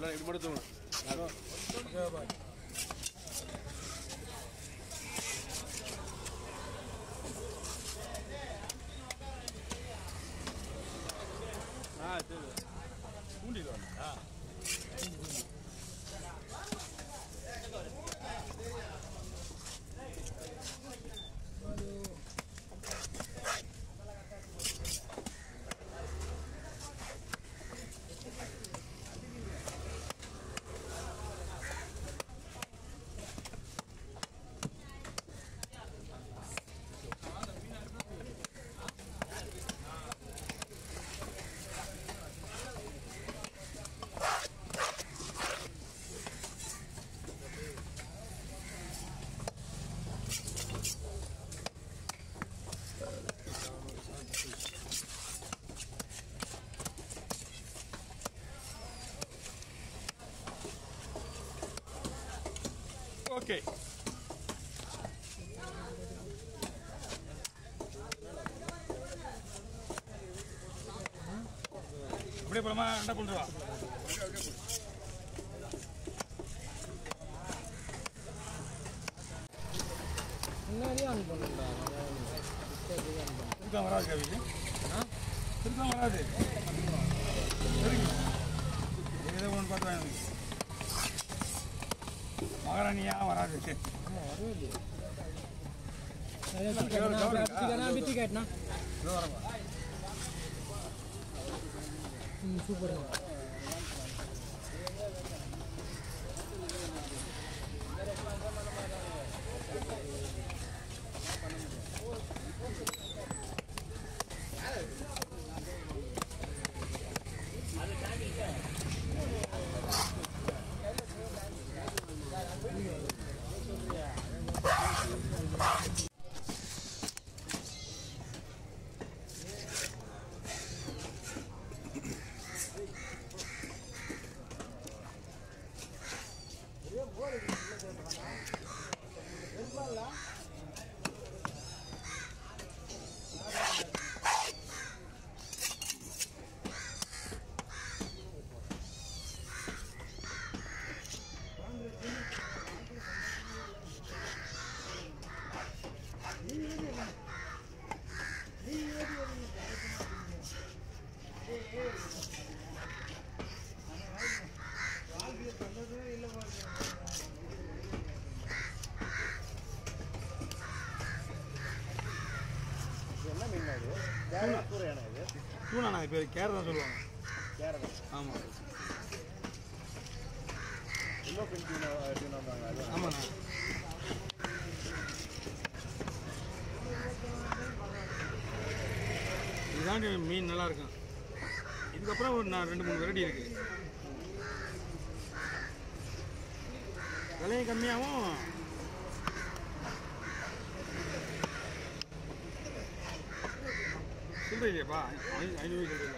எல்லாம் இப்படி மட்டும் தூங்கணும் ஆ சரி பூண்டியில் வந்தா ஓகே அப்படியே போலாமா அண்டா கொண்டு வா முன்னாடியே ஆன் பண்ணுடா அனுப்பணும் திருக்கம் வராது கவிக்கு திருக்கம் வராது சரிங்க ஏதோ ஒன்று பார்த்து வாங்க மகாராணியா வராது ஆமாம் வரவே இல்லையே அப்படி டிக்கெட்னா இதோ வரப்பா ம் சூப்பர் என்ன மீன் இது கேரளா சூறையான இது டூனா நான் பேர் கேர தான் சொல்லுவாங்க கேரளா ஆமாம் இன்னும் பின் டீன் டீன் வந்தாங்க அது ஆமாண்ணா இதுதாண்டி மீன் நல்லா இருக்கும் இதுக்கப்புறம் ஒரு நான் ரெண்டு மூணு வெரைட்டி இருக்கு விலையும் கம்மியாகவும் சொல்றீங்கப்பா ஐநூறு சொல்றீங்க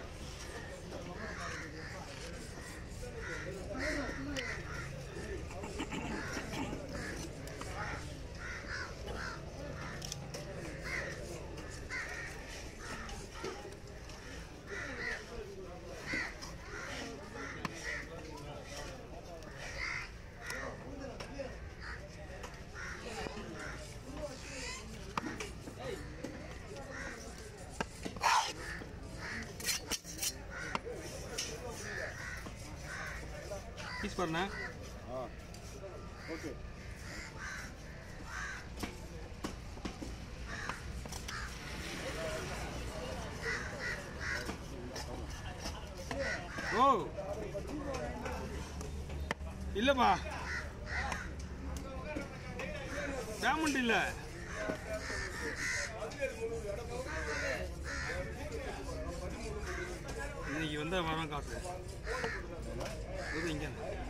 பீஸ் பாருண்ணா ஆ ஓகே ஓ இல்லைப்பா சாமண்ட் இல்லை இன்னைக்கு வந்த வரம் காசு இது இங்கே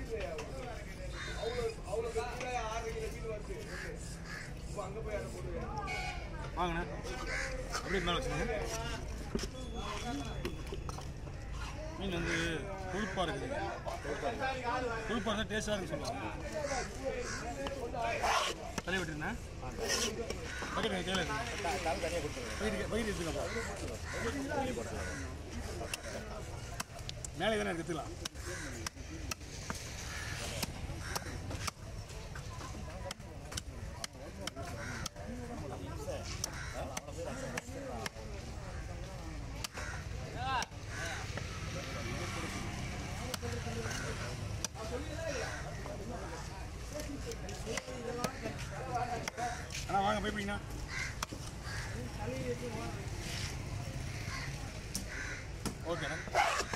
வாங்கண்ணா அப்படியே மேலே வச்சுங்க மீன் வந்து கொழுப்பாக இருக்குது கொழுப்பாக இருந்தால் டேஸ்ட்டாக இருக்குன்னு சொல்லுவாங்க தலையை விட்டுருண்ணா பக்கெட் கையில் இருக்கு கால் தனியாக கொடுத்துருங்க பக்கெட் பக்கெட் எடுத்துக்கப்பா மேலே தானே எடுத்துக்கலாம் சரிண்ணா ஓகேண்ணா